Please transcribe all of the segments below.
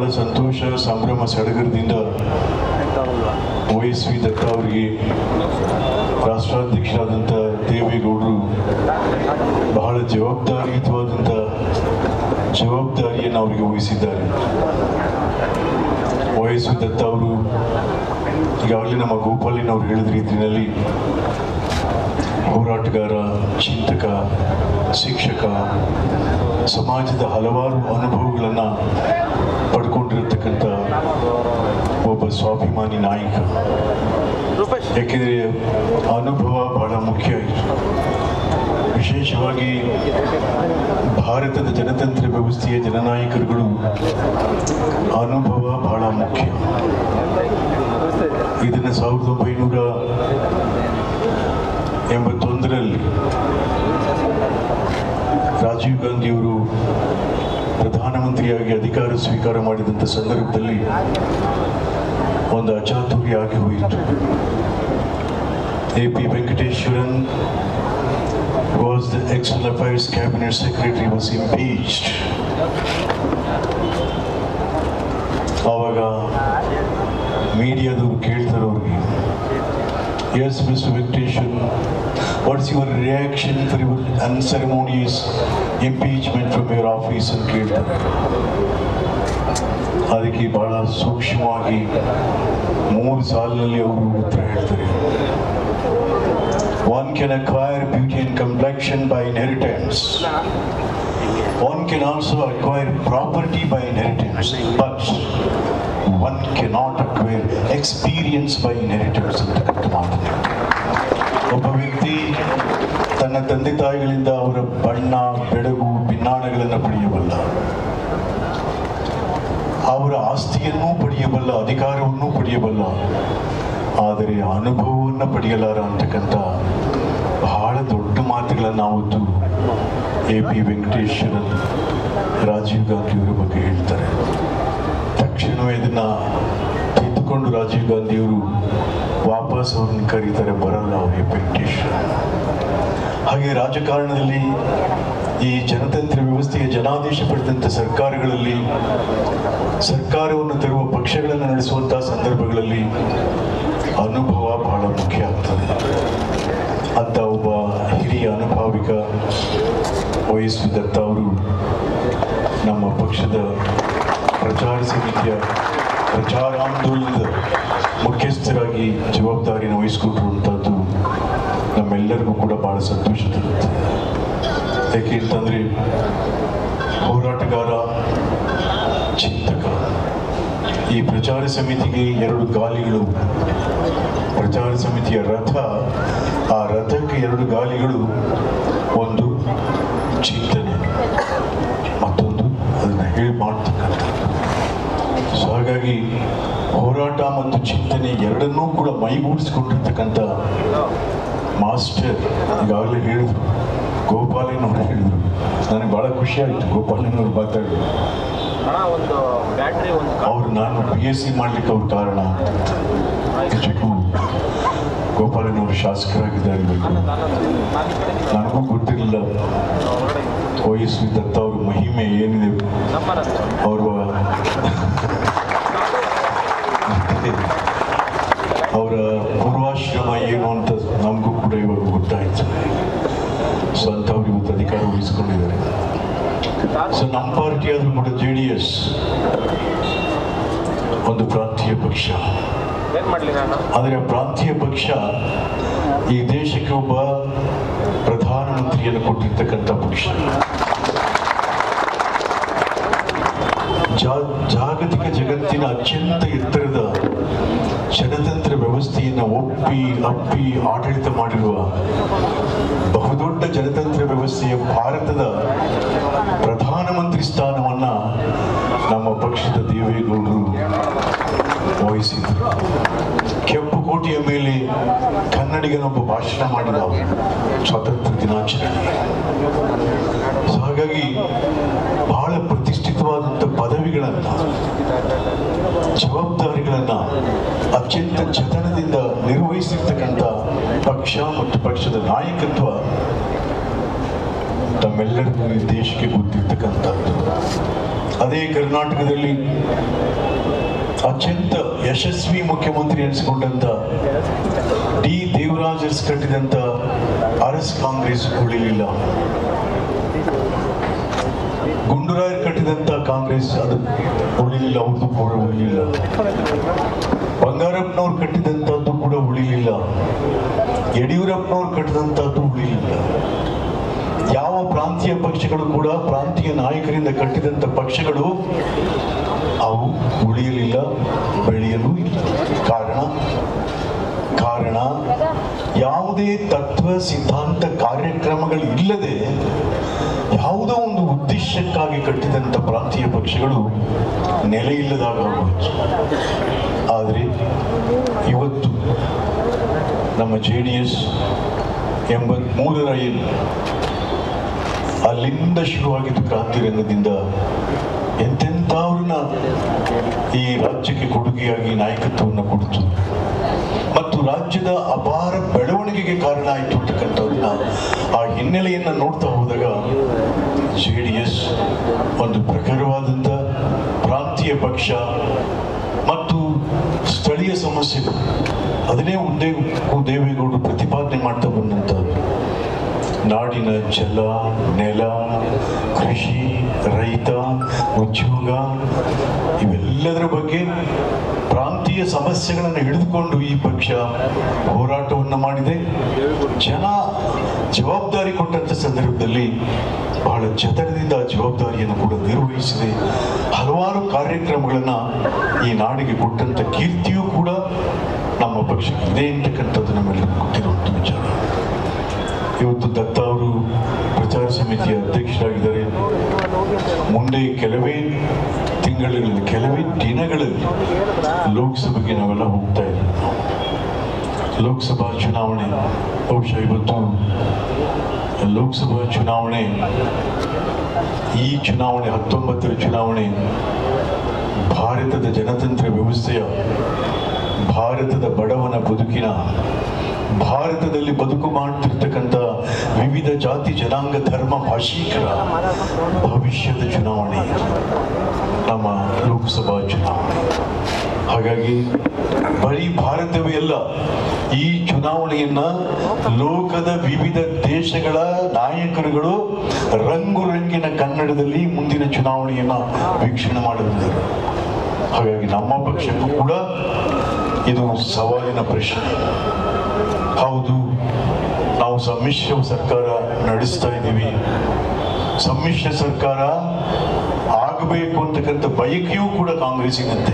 ಬಹಳ ಸಂತೋಷ ಸಂಭ್ರಮ ಸಡಗರದಿಂದ ಒ ಎಸ್ ವಿ ದತ್ತ ಅವರಿಗೆ ರಾಷ್ಟ್ರಾಧ್ಯಕ್ಷರಾದಂಥ ದೇವೇಗೌಡರು ಬಹಳ ಜವಾಬ್ದಾರಿಯುತವಾದಂಥ ಜವಾಬ್ದಾರಿಯನ್ನು ಅವರಿಗೆ ವಹಿಸಿದ್ದಾರೆ ಒ ಎಸ್ ವಿ ದತ್ತ ಅವರು ಈಗಾಗಲೇ ನಮ್ಮ ಗೋಪಾಲಿನವರು ಹೇಳಿದ ರೀತಿಯಲ್ಲಿ ಹೋರಾಟಗಾರ ಚಿಂತಕ ಶಿಕ್ಷಕ ಸಮಾಜದ ಹಲವಾರು ಅನುಭವಗಳನ್ನು ಪಡ್ಕೊಂಡಿರತಕ್ಕಂಥ ಒಬ್ಬ ಸ್ವಾಭಿಮಾನಿ ನಾಯಕ ಯಾಕೆಂದರೆ ಅನುಭವ ಬಹಳ ಮುಖ್ಯ ವಿಶೇಷವಾಗಿ ಭಾರತದ ಜನತಂತ್ರ ವ್ಯವಸ್ಥೆಯ ಜನನಾಯಕರುಗಳು ಅನುಭವ ಬಹಳ ಮುಖ್ಯ ಇದನ್ನು ಸಾವಿರದ ಒಂಬೈನೂರ ಎಂಬತ್ತೊಂದರಲ್ಲಿ ರಾಜೀವ್ ಗಾಂಧಿಯವರು ಪ್ರಧಾನಮಂತ್ರಿಯಾಗಿ ಅಧಿಕಾರ ಸ್ವೀಕಾರ ಮಾಡಿದಂಥ ಸಂದರ್ಭದಲ್ಲಿ ಒಂದು ಅಚಾತುರ್ಯ ಆಗಿ ಹೋಯಿತು A P Venkateswaran was the External Affairs Cabinet Secretary was impeached. ಆವಾಗ ಮೀಡಿಯಾದವರು ಕೇಳ್ತಾರೆ ಅವ್ರಿಗೆ yes mister Venkateshwar what's your reaction for your unceremonious impeachment from your office ಅಂತ ಕೇಳ್ತಾರೆ ಅದಕ್ಕೆ ಬಹಳ ಸೂಕ್ಷ್ಮವಾಗಿ ಮೂರು ಸಾಲಿನಲ್ಲಿ ಅವರು ಉತ್ತರ ಹೇಳ್ತಾರೆ One can acquire beauty and complexion by inheritance. One can also acquire property by inheritance, but one cannot acquire experience by inheritance ಅಂತಕ್ಕಂಥ ಮಾತು ಒಬ್ಬ ವ್ಯಕ್ತಿ ತನ್ನ ತಂದೆ ತಾಯಿಗಳಿಂದ ಅವರ ಬಣ್ಣ ಬೆಳಗು ಭಿನ್ನಾಣಗಳನ್ನು ಪಡೆಯಬಲ್ಲ ಅವರ ಆಸ್ತಿಯನ್ನೂ ಪಡೆಯಬಲ್ಲ ಅಧಿಕಾರವನ್ನೂ ಪಡೆಯಬಲ್ಲ ಆದರೆ ಅನುಭವವನ್ನು ಪಡೆಯಲಾರ ಅಂತಕ್ಕಂಥ ಬಹಳ ದೊಡ್ಡ ಮಾತುಗಳನ್ನು ಅವತ್ತು ಎ ಪಿ ವೆಂಕಟೇಶ್ವರನ್ ರಾಜೀವ್ ಗಾಂಧಿಯವರ ಬಗ್ಗೆ ಹೇಳ್ತಾರೆ ತಕ್ಷಣವೇ ಇದನ್ನ ತಿದ್ದುಕೊಂಡು ರಾಜೀವ್ ಗಾಂಧಿಯವರು ವಾಪಸ್ ಅವ್ರನ್ನ ಕರೀತಾರೆ ಬರಲ್ಲ ಅವರಿಗೆ ವೆಂಕಟೇಶ್ವರ ಹಾಗೆ ರಾಜಕಾರಣದಲ್ಲಿ ಈ ಜನತಂತ್ರ ವ್ಯವಸ್ಥೆಯ ಜನಾದೇಶ ಪಡೆದಂಥ ಸರ್ಕಾರಗಳಲ್ಲಿ ಸರ್ಕಾರವನ್ನು ತರುವ ಪಕ್ಷಗಳನ್ನು ನಡೆಸುವಂತಹ ಸಂದರ್ಭಗಳಲ್ಲಿ ಅನುಭವ ಬಹಳ ಮುಖ್ಯ ಆಗ್ತದೆ ಅಂತ ಒಬ್ಬ ಹಿರಿಯ ಅನುಭಾವಿಕ ವಯಸ್ಸು ದತ್ತ ಅವರು ನಮ್ಮ ಪಕ್ಷದ ಪ್ರಚಾರ ಸಮಿತಿಯ ಪ್ರಚಾರಾಂದೋಲನದ ಮುಖ್ಯಸ್ಥರಾಗಿ ಜವಾಬ್ದಾರಿಯನ್ನು ವಹಿಸಿಕೊಂಡಿರುವಂಥದ್ದು ನಮ್ಮೆಲ್ಲರಿಗೂ ಕೂಡ ಬಹಳ ಸಂತೋಷ ತರುತ್ತೆ ಯಾಕೆ ಅಂತಂದರೆ ಹೋರಾಟಗಾರ ಚಿಂತಕ ಈ ಪ್ರಚಾರ ಸಮಿತಿಗೆ ಎರಡು ಗಾಲಿಗಳು ಪ್ರಚಾರ ಸಮಿತಿಯ ರಥ ಆ ರಥಕ್ಕೆ ಎರಡು ಗಾಲಿಗಳು ಒಂದು ಚಿಂತನೆ ಮತ್ತೊಂದು ಅದನ್ನು ಹೇಳಿ ಮಾಡ್ತಕ್ಕಂಥ ಸೊ ಹಾಗಾಗಿ ಹೋರಾಟ ಮತ್ತು ಚಿಂತನೆ ಎರಡನ್ನೂ ಕೂಡ ಮೈಗೂಡಿಸ್ಕೊಂಡಿರ್ತಕ್ಕಂಥ ಮಾಸ್ಟರ್ ಈಗಾಗಲೇ ಹೇಳಿದ್ರು ಗೋಪಾಲಿನವರು ಹೇಳಿದ್ರು ನನಗೆ ಭಾಳ ಖುಷಿ ಆಯಿತು ಗೋಪಾಲಿನವ್ರು ಮಾತಾಡಿದ್ರು ಹಣ ಒಂದು ಬ್ಯಾಟ್ರಿ ಒಂದು ಅವ್ರು ನಾನು ಪಿ ಎಸ್ ಸಿ ಮಾಡ್ಲಿಕ್ಕೆ ಅವ್ರ ಕಾರಣ ನಿಜಕ್ಕೂ ಗೋಪಾಲನವರು ಶಾಸಕರಾಗಿದ್ದಾರೆ ಇವತ್ತು. ನನಗೂ ಗೊತ್ತಿರಲಿಲ್ಲ ವಯಸ್ಸು ದತ್ತ ಅವ್ರ ಮಹಿಮೆ ಏನಿದೆ ನಂಬರ್ ಅಂತ ಅವರ ಅವರ ಪೂರ್ವಾಶ್ರಮ ಏನು ಅಂತ ನಮಗೂ ಕೂಡ ಇವಾಗ ಗೊತ್ತಾಯ್ತು ಸೊ ಅಂಥವ್ರು ಇವತ್ತು ಅಧಿಕಾರ ವಹಿಸ್ಕೊಂಡಿದ್ದಾರೆ ಸೊ ನಮ್ಮ ಪಾರ್ಟಿ ಆದ್ರೂ ಕೂಡ ಜೆ ಡಿ ಎಸ್ ಒಂದು ಪ್ರಾಂತೀಯ ಪಕ್ಷ ಏನ್ ಮಾಡ್ಲಿ ನಾನು ಆದರೆ ಆ ಪ್ರಾಂತೀಯ ಪಕ್ಷ ಈ ದೇಶಕ್ಕೆ ಒಬ್ಬ ಪ್ರಧಾನಮಂತ್ರಿಯನ್ನು ಕೊಟ್ಟಿರ್ತಕ್ಕಂಥ ಪಕ್ಷ ಜಾ ಜಾಗತಿಕ ಜಗತ್ತಿನ ಅತ್ಯಂತ ಎತ್ತರದ ಜನತಂತ್ರ ವ್ಯವಸ್ಥೆಯನ್ನು ಒಪ್ಪಿ ಅಪ್ಪಿ ಆಡಳಿತ ಮಾಡಿರುವ ಬಹುದೊಡ್ಡ ಜನತಂತ್ರ ವ್ಯವಸ್ಥೆಯ ಭಾರತದ ಪ್ರಧಾನಮಂತ್ರಿ ಸ್ಥಾನವನ್ನ ನಮ್ಮ ಪಕ್ಷದ ದೇವೇಗೌಡರು ವಹಿಸಿದರು ಕೆಂಪು ಕೋಟೆಯ ಮೇಲೆ ಕನ್ನಡಿಗನೊಬ್ಬ ಭಾಷಣ ಮಾಡಿದ ಅವರು ಸ್ವಾತಂತ್ರ್ಯ ದಿನಾಚರಣೆ ಸೊ ಹಾಗಾಗಿ ಬಹಳ ಪ್ರತಿಷ್ಠಿತವಾದಂಥ ಪದವಿಗಳನ್ನ ಜವಾಬ್ದಾರಿಗಳನ್ನ ಅತ್ಯಂತ ಜತನದಿಂದ ನಿರ್ವಹಿಸಿರ್ತಕ್ಕಂಥ ಪಕ್ಷ ಮತ್ತು ಪಕ್ಷದ ನಾಯಕತ್ವ ತಮ್ಮೆಲ್ಲರಿಗೂ ಈ ದೇಶಕ್ಕೆ ಗೊತ್ತಿರ್ತಕ್ಕಂಥದ್ದು ಅದೇ ಕರ್ನಾಟಕದಲ್ಲಿ ಅತ್ಯಂತ ಯಶಸ್ವಿ ಮುಖ್ಯಮಂತ್ರಿ ಎನಿಸಿಕೊಂಡಂತ ಡಿ ದೇವರಾಜರ್ಸ್ ಕಟ್ಟಿದಂತ ಅರಸ್ ಕಾಂಗ್ರೆಸ್ ಉಳಿಲಿಲ್ಲ ಗುಂಡೂರಾಯರ್ ಕಟ್ಟಿದಂತ ಕಾಂಗ್ರೆಸ್ ಅದು ಉಳಿಲಿಲ್ಲ ಅವ್ರದ್ದು ಕೂಡ ಉಳಿಲಿಲ್ಲ ಬಂಗಾರಪ್ಪನವ್ರು ಕಟ್ಟಿದಂತದ್ದು ಕೂಡ ಉಳಿಲಿಲ್ಲ ಯಡಿಯೂರಪ್ಪನವ್ರು ಕಟ್ಟಿದಂತದ್ದು ಉಳಿಲಿಲ್ಲ ಯಾವ ಪ್ರಾಂತೀಯ ಪಕ್ಷಗಳು ಕೂಡ ಪ್ರಾಂತೀಯ ನಾಯಕರಿಂದ ಕಟ್ಟಿದಂತ ಪಕ್ಷಗಳು ಅವು ಉಳಿಯಲಿಲ್ಲ ಬೆಳೆಯಲು ಇಲ್ಲ ಕಾರಣ ಕಾರಣ ಯಾವುದೇ ತತ್ವ ಸಿದ್ಧಾಂತ ಕಾರ್ಯಕ್ರಮಗಳು ಇಲ್ಲದೆ ಯಾವುದೋ ಒಂದು ಉದ್ದೇಶಕ್ಕಾಗಿ ಕಟ್ಟಿದಂಥ ಪ್ರಾಂತೀಯ ಪಕ್ಷಗಳು ನೆಲೆ ಇಲ್ಲದಾಗ ಆಗೋಯ್ತು ಆದರೆ ಇವತ್ತು ನಮ್ಮ ಜೆ ಡಿ ಎಸ್ ಎಂಬತ್ಮೂರರ ಏನು ಅಲ್ಲಿಂದ ಶುರುವಾಗಿದ್ದು ಕ್ರಾಂತಿ ರಂಗದಿಂದ ಎಂತೆಂಥವ್ರನ್ನ ಈ ರಾಜ್ಯಕ್ಕೆ ಕೊಡುಗೆಯಾಗಿ ನಾಯಕತ್ವವನ್ನು ಕೊಡ್ತು ಮತ್ತು ರಾಜ್ಯದ ಅಪಾರ ಬೆಳವಣಿಗೆಗೆ ಕಾರಣ ಆಯಿತು ಅಂತಕ್ಕಂಥದ್ದನ್ನ ಆ ಹಿನ್ನೆಲೆಯನ್ನು ನೋಡ್ತಾ ಹೋದಾಗ ಜೆ ಡಿ ಎಸ್ ಒಂದು ಪ್ರಖರವಾದಂಥ ಪ್ರಾಂತೀಯ ಪಕ್ಷ ಮತ್ತು ಸ್ಥಳೀಯ ಸಮಸ್ಯೆಗಳು ಅದನ್ನೇ ಉದ್ದೇ ದೇವೇಗೌಡರು ಪ್ರತಿಪಾದನೆ ಮಾಡ್ತಾ ಬಂದಂಥದ್ದು ನಾಡಿನ ಜಲ ನೆಲ ಕೃಷಿ ರೈತ ಉದ್ಯೋಗ ಇವೆಲ್ಲದರ ಬಗ್ಗೆ ಪ್ರಾಂತೀಯ ಸಮಸ್ಯೆಗಳನ್ನು ಹಿಡಿದುಕೊಂಡು ಈ ಪಕ್ಷ ಹೋರಾಟವನ್ನು ಮಾಡಿದೆ ಜನ ಜವಾಬ್ದಾರಿ ಕೊಟ್ಟಂತ ಸಂದರ್ಭದಲ್ಲಿ ಬಹಳ ಜತನದಿಂದ ಆ ಜವಾಬ್ದಾರಿಯನ್ನು ಕೂಡ ನಿರ್ವಹಿಸಿದೆ ಹಲವಾರು ಕಾರ್ಯಕ್ರಮಗಳನ್ನು ಈ ನಾಡಿಗೆ ಕೊಟ್ಟಂತ ಕೀರ್ತಿಯೂ ಕೂಡ ನಮ್ಮ ಪಕ್ಷಕ್ಕೆ ಇದೆ ಅಂತಕ್ಕಂಥದ್ದು ನಮ್ಮೆಲ್ಲರಿಗೂ ಗೊತ್ತಿರುವಂಥ ವಿಚಾರ ಇವತ್ತು ದತ್ತ ಅವರು ಪ್ರಚಾರ ಸಮಿತಿಯ ಅಧ್ಯಕ್ಷರಾಗಿದ್ದಾರೆ ಮುಂದೆ ಕೆಲವೇ ತಿಂಗಳಲ್ಲಿ ಕೆಲವೇ ದಿನಗಳಲ್ಲಿ ಲೋಕಸಭೆಗೆ ನಾವೆಲ್ಲ ಹೋಗ್ತಾ ಇದ್ದೀವಿ ಲೋಕಸಭಾ ಚುನಾವಣೆ ಬಹುಶಃ ಇವತ್ತು ಲೋಕಸಭಾ ಚುನಾವಣೆ ಈ ಚುನಾವಣೆ ಹತ್ತೊಂಬತ್ತರ ಚುನಾವಣೆ ಭಾರತದ ಜನತಂತ್ರ ವ್ಯವಸ್ಥೆಯ ಭಾರತದ ಬಡವನ ಬದುಕಿನ ಭಾರತದಲ್ಲಿ ಬದುಕು ಮಾಡ್ತಿರ್ತಕ್ಕಂಥ ವಿವಿಧ ಜಾತಿ ಜನಾಂಗ ಧರ್ಮ ಭಾಷಿಕರ ಭವಿಷ್ಯದ ಚುನಾವಣೆ ನಮ್ಮ ಲೋಕಸಭಾ ಚುನಾವಣೆ ಹಾಗಾಗಿ ಬರೀ ಭಾರತವೇ ಅಲ್ಲ ಈ ಚುನಾವಣೆಯನ್ನ ಲೋಕದ ವಿವಿಧ ದೇಶಗಳ ನಾಯಕರುಗಳು ರಂಗು ರಂಗಿನ ಕನ್ನಡದಲ್ಲಿ ಮುಂದಿನ ಚುನಾವಣೆಯನ್ನ ವೀಕ್ಷಣೆ ಮಾಡಲಿದ್ದಾರೆ ಹಾಗಾಗಿ ನಮ್ಮ ಪಕ್ಷಕ್ಕೂ ಕೂಡ ಇದು ಸವಾಲಿನ ಪ್ರಶ್ನೆ ಹೌದು ನಾವು ಸಮ್ಮಿಶ್ರ ಸರ್ಕಾರ ನಡೆಸ್ತಾ ಇದ್ದೀವಿ ಸಮ್ಮಿಶ್ರ ಸರ್ಕಾರ ಆಗಬೇಕು ಅಂತಕ್ಕಂಥ ಬಯಕೆಯೂ ಕೂಡ ಕಾಂಗ್ರೆಸ್ಸಿನಂತೆ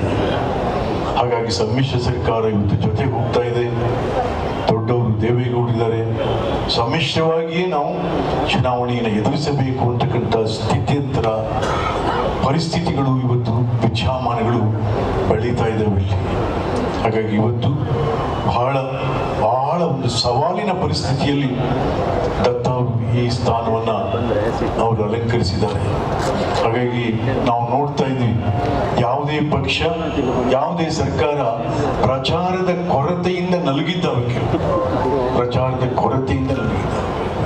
ಹಾಗಾಗಿ ಸಮ್ಮಿಶ್ರ ಸರ್ಕಾರ ಇವತ್ತು ಜೊತೆಗೆ ಹೋಗ್ತಾ ಇದೆ ದೊಡ್ಡವರು ದೇವೇಗೌಡರಿದ್ದಾರೆ ಸಮ್ಮಿಶ್ರವಾಗಿಯೇ ನಾವು ಚುನಾವಣೆಯನ್ನು ಎದುರಿಸಬೇಕು ಅಂತಕ್ಕಂಥ ಸ್ಥಿತ್ಯಂತರ ಪರಿಸ್ಥಿತಿಗಳು ಇವತ್ತು ವಿದ್ಯಮಾನಗಳು ಬೆಳೀತಾ ಇದ್ದಾವೆ ಇಲ್ಲಿ ಹಾಗಾಗಿ ಇವತ್ತು ಬಹಳ ಬಹಳ ಒಂದು ಸವಾಲಿನ ಪರಿಸ್ಥಿತಿಯಲ್ಲಿ ದತ್ತ ಅವರು ಈ ಸ್ಥಾನವನ್ನ ಅವರು ಅಲಂಕರಿಸಿದ್ದಾರೆ ಹಾಗಾಗಿ ನಾವು ನೋಡ್ತಾ ಇದ್ವಿ ಯಾವುದೇ ಪಕ್ಷ ಯಾವುದೇ ಸರ್ಕಾರ ಪ್ರಚಾರದ ಕೊರತೆಯಿಂದ ನಲುಗಿದ್ದವಕ್ಕೆ ಪ್ರಚಾರದ ಕೊರತೆಯಿಂದ ನಲುಗಿದ್ದಾವೆ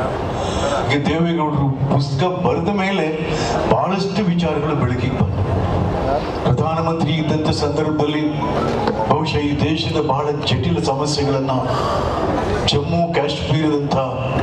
ಈಗ ದೇವೇಗೌಡರು ಪುಸ್ತಕ ಬರೆದ ಮೇಲೆ ಬಹಳಷ್ಟು ವಿಚಾರಗಳು ಬೆಳಕಿಗೆ ಬಂದವು ಪ್ರಧಾನಮಂತ್ರಿ ಇದ್ದಂಥ ಸಂದರ್ಭದಲ್ಲಿ ಬಹುಶಃ ಈ ದೇಶದ ಬಹಳ ಜಟಿಲ ಸಮಸ್ಯೆಗಳನ್ನ ಜಮ್ಮು ಕಾಶ್ಮೀರದಂಥ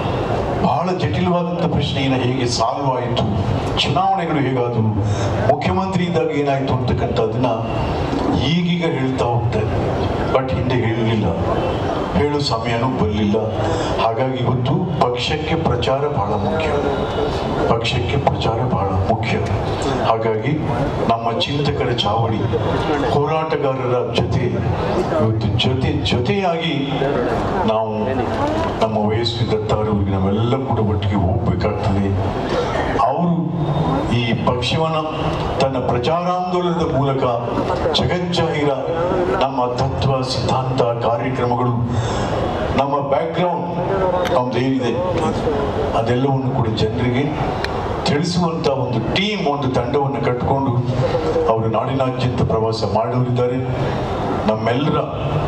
ಬಹಳ ಜಟಿಲವಾದಂಥ ಪ್ರಶ್ನೆಯನ್ನು ಹೇಗೆ ಸಾಲ್ವ್ ಆಯಿತು ಚುನಾವಣೆಗಳು ಹೇಗಾದವು ಮುಖ್ಯಮಂತ್ರಿ ಇದ್ದಾಗ ಏನಾಯಿತು ಅಂತಕ್ಕಂಥದ್ದನ್ನ ಈಗೀಗ ಹೇಳ್ತಾ ಹೋಗ್ತಾರೆ ಬಟ್ ಹಿಂದೆ ಹೇಳಲಿಲ್ಲ ಹೇಳೋ ಸಮಯನೂ ಬರಲಿಲ್ಲ ಹಾಗಾಗಿ ಇವತ್ತು ಪಕ್ಷಕ್ಕೆ ಪ್ರಚಾರ ಬಹಳ ಮುಖ್ಯ ಪಕ್ಷಕ್ಕೆ ಪ್ರಚಾರ ಬಹಳ ಮುಖ್ಯ ಹಾಗಾಗಿ ನಮ್ಮ ಚಿಂತಕರ ಚಾವಡಿ ಹೋರಾಟಗಾರರ ಜೊತೆ ಇವತ್ತು ಜೊತೆ ಜೊತೆಯಾಗಿ ನಾವು ನಮ್ಮ ವಯಸ್ಸು ದತ್ತಾರು ನಾವೆಲ್ಲ ಕೂಡ ಒಟ್ಟಿಗೆ ಹೋಗ್ಬೇಕಾಗ್ತದೆ ಅವರು ಈ ಪಕ್ಷವನ್ನ ತನ್ನ ಪ್ರಚಾರಾಂದೋಲನದ ಮೂಲಕ ಜಗಜ್ಜಾಹಿರ ನಮ್ಮ ತತ್ವ ಸಿದ್ಧಾಂತ ಕಾರ್ಯಕ್ರಮಗಳು ನಮ್ಮ ಬ್ಯಾಕ್ಗ್ರೌಂಡ್ ನಮ್ದು ಏನಿದೆ ಅದೆಲ್ಲವನ್ನು ಕೂಡ ಜನರಿಗೆ ತಿಳಿಸುವಂತ ಒಂದು ಟೀಮ್ ಒಂದು ತಂಡವನ್ನು ಕಟ್ಟಿಕೊಂಡು ಅವರು ನಾಡಿನಾದ್ಯಂತ ಪ್ರವಾಸ ಮಾಡೋರಿದ್ದಾರೆ ನಮ್ಮೆಲ್ಲರ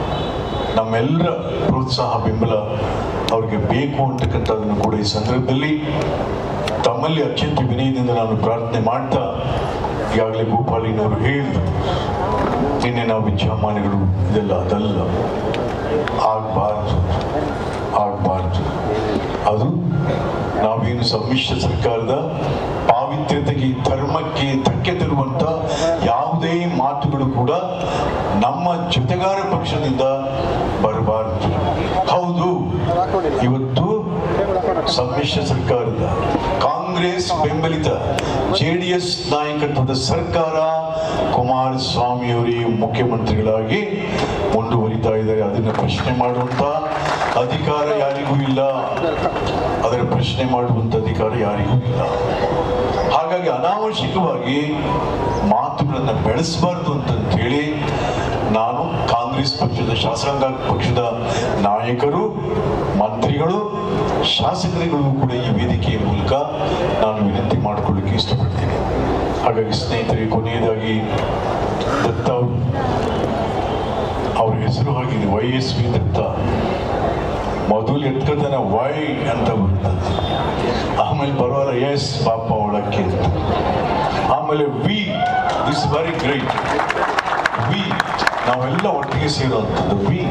ನಮ್ಮೆಲ್ಲರ ಪ್ರೋತ್ಸಾಹ ಬೆಂಬಲ ಅವ್ರಿಗೆ ಬೇಕು ಅಂತಕ್ಕಂಥದ್ದನ್ನು ಕೂಡ ಈ ಸಂದರ್ಭದಲ್ಲಿ ತಮ್ಮಲ್ಲಿ ಅತ್ಯಂತ ವಿನಯದಿಂದ ನಾನು ಪ್ರಾರ್ಥನೆ ಮಾಡ್ತಾ ಈಗಾಗಲೇ ಗೋಪಾಲಿನವರು ಹೇಳಿದ್ರು ನಿನ್ನೆ ನಾವು ವಿದ್ಯಮಾನಗಳು ಇದೆಲ್ಲ ಅದಲ್ಲ ಆಗಬಾರ್ದು ಆಗಬಾರ್ದು ಅದು ನಾವೇನು ಸಮ್ಮಿಶ್ರ ಸರ್ಕಾರದ ಪಾವಿತ್ರ್ಯತೆಗೆ ಧರ್ಮಕ್ಕೆ ಧಕ್ಕೆ ತರುವಂತ ಯಾವುದೇ ಮಾತುಗಳು ಕೂಡ ನಮ್ಮ ಜೊತೆಗಾರ ಪಕ್ಷದಿಂದ ಬರಬಾರದು ಹೌದು ಇವತ್ತು ಸಮ್ಮಿಶ್ರ ಸರ್ಕಾರದ ಕಾಂಗ್ರೆಸ್ ಬೆಂಬಲಿತ ಜೆ ಡಿ ಎಸ್ ನಾಯಕತ್ವದ ಸರ್ಕಾರ ಕುಮಾರಸ್ವಾಮಿಯವರೇ ಮುಖ್ಯಮಂತ್ರಿಗಳಾಗಿ ಮುಂದುವರಿತಾ ಇದ್ದಾರೆ ಅದನ್ನು ಪ್ರಶ್ನೆ ಮಾಡುವಂತ ಅಧಿಕಾರ ಯಾರಿಗೂ ಇಲ್ಲ ಅದರ ಪ್ರಶ್ನೆ ಮಾಡುವಂತ ಅಧಿಕಾರ ಯಾರಿಗೂ ಇಲ್ಲ ಹಾಗಾಗಿ ಅನಾವಶ್ಯಕವಾಗಿ ಮಾತುಗಳನ್ನು ಬೆಳೆಸಬಾರ್ದು ಅಂತ ಹೇಳಿ ನಾನು ಕಾಂಗ್ರೆಸ್ ಪಕ್ಷದ ಶಾಸಕಾಂಗ ಪಕ್ಷದ ನಾಯಕರು ಮಂತ್ರಿಗಳು ಶಾಸಕರುಗಳಿಗೂ ಕೂಡ ಈ ವೇದಿಕೆಯ ಮೂಲಕ ನಾನು ವಿನಂತಿ ಮಾಡಿಕೊಳ್ಳಿಕ್ಕೆ ಇಷ್ಟಪಡ್ತೀನಿ ಹಾಗಾಗಿ ಸ್ನೇಹಿತರೆ ಕೊನೆಯದಾಗಿ ದತ್ತ ಅವರು ಅವ್ರ ಹೆಸರು ಆಗಿದೆ ವೈ ಎಸ್ ವಿ ದತ್ತ ಮೊದಲು ಎತ್ಕೊತಾನೆ ವೈ ಅಂತ ಬರ್ತದೆ ಆಮೇಲೆ ಬರೋಲ್ಲ ಎಸ್ ಪಾಪ ಒಳಕ್ಕೆ ಅಂತ ಆಮೇಲೆ we is very great we ನಾವೆಲ್ಲ ಒಟ್ಟಿಗೆ ಸೇರುವಂಥದ್ದು ವಿ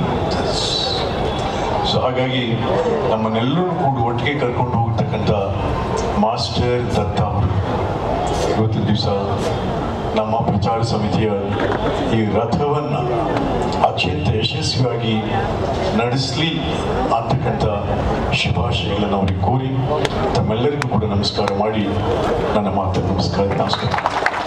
ಸೊ ಹಾಗಾಗಿ ನಮ್ಮನ್ನೆಲ್ಲರೂ ಕೂಡ ಒಟ್ಟಿಗೆ ಕರ್ಕೊಂಡು ಹೋಗ್ತಕ್ಕಂಥ ಮಾಸ್ಟರ್ ದತ್ತ ಅವರು ಇವತ್ತಿನ ದಿವಸ ನಮ್ಮ ಪ್ರಚಾರ ಸಮಿತಿಯ ಈ ರಥವನ್ನು ಅತ್ಯಂತ ಯಶಸ್ವಿಯಾಗಿ ನಡೆಸಲಿ ಅಂತಕ್ಕಂಥ ಶುಭಾಶಯಗಳನ್ನು ಅವರಿಗೆ ಕೋರಿ ತಮ್ಮೆಲ್ಲರಿಗೂ ಕೂಡ ನಮಸ್ಕಾರ ಮಾಡಿ ನನ್ನ ಮಾತು ನಮಸ್ಕಾರ ನಮಸ್ಕಾರ